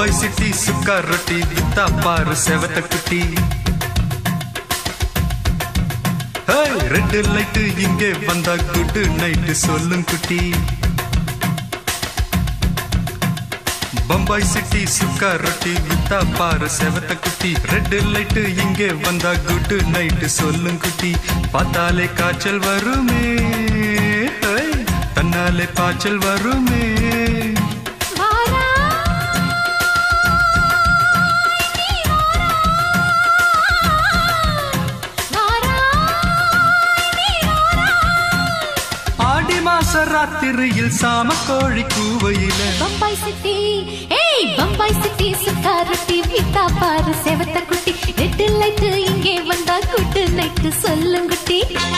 Bombay city சுக்கா ரொட்டி வித்தா பாரு செவத்த குட்டி ரெட் லைட்டு இங்கே வந்தா குட் நைட்டு சொல்லும் குட்டி பம்பாய் சிட்டி சுக்கா ரொட்டி வித்தா பாரு செவத்த குட்டி ரெட் லைட்டு இங்கே வந்தா குட் நைட்டு சொல்லும் குட்டி பார்த்தாலே காய்ச்சல் வருமே ஹே, தன்னாலே பாய்ச்சல் வருமே வாரா வாரா ஆடி மாச ராத்திரியில் சாம கோழி கூவையில பம்பாய் சிட்டி ஏய் பம்பாய் சிட்டி சுக்கா ரொட்டி வித்தா பாரு செவத்த குட்டி ரெட்டு லைட்டு இங்கே வந்தா குட்டு நைட்டு சொல்லுங்குட்டி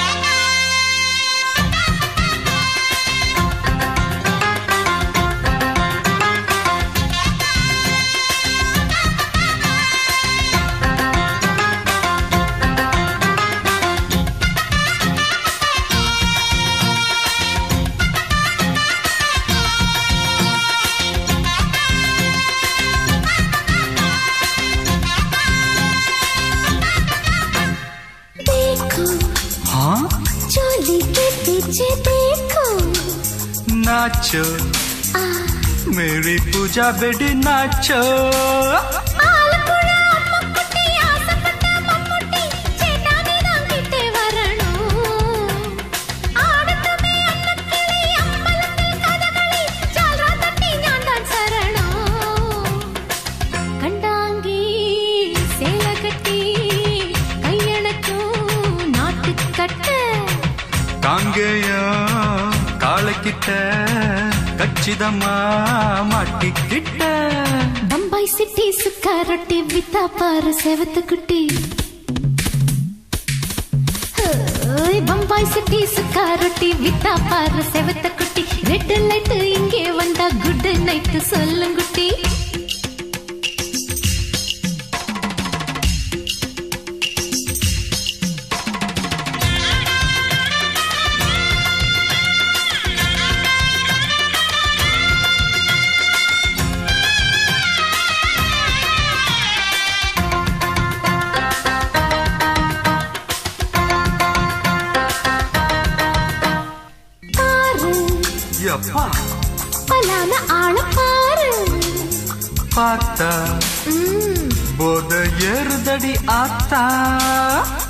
देखो हाँ चोली के पीछे देखो नाचो मेरी पूजा बेटी नाचो ஆலப்புழ அம்முக்குட்டி ஆசைப்பட்ட மம்முட்டி சேட்டானே தான் கிட்டே வரணும் ஆடட்டுமே அன்னக்கிளி அம்பலத்தில் கதகளி ஜால்ரா தட்டி ஞான் தான் சரணம் கண்டாங்கி சேல கட்டி கையணக்கும் நாட்டுக்கட்ட காங்கேயா காளைக்கிட்ட கச்சிதமா மாட்டிக்கிட்ட பம்பாய் சிட்டி சுக்கா ரொட்டி வித்தா பாரு செவத்து குட்டி ஓய், பம்பாய் சிட்டி சுக்கா ரொட்டி வித்தா பாரு செவத்த குட்டி ரெட் லைட் இங்கே வந்தா குட் நைட் சொல்லுங்குட்டி பாரு எப்பா பலான ஆள பாரு பார்த்தா ம், போத ஏறுதடி ஆத்தா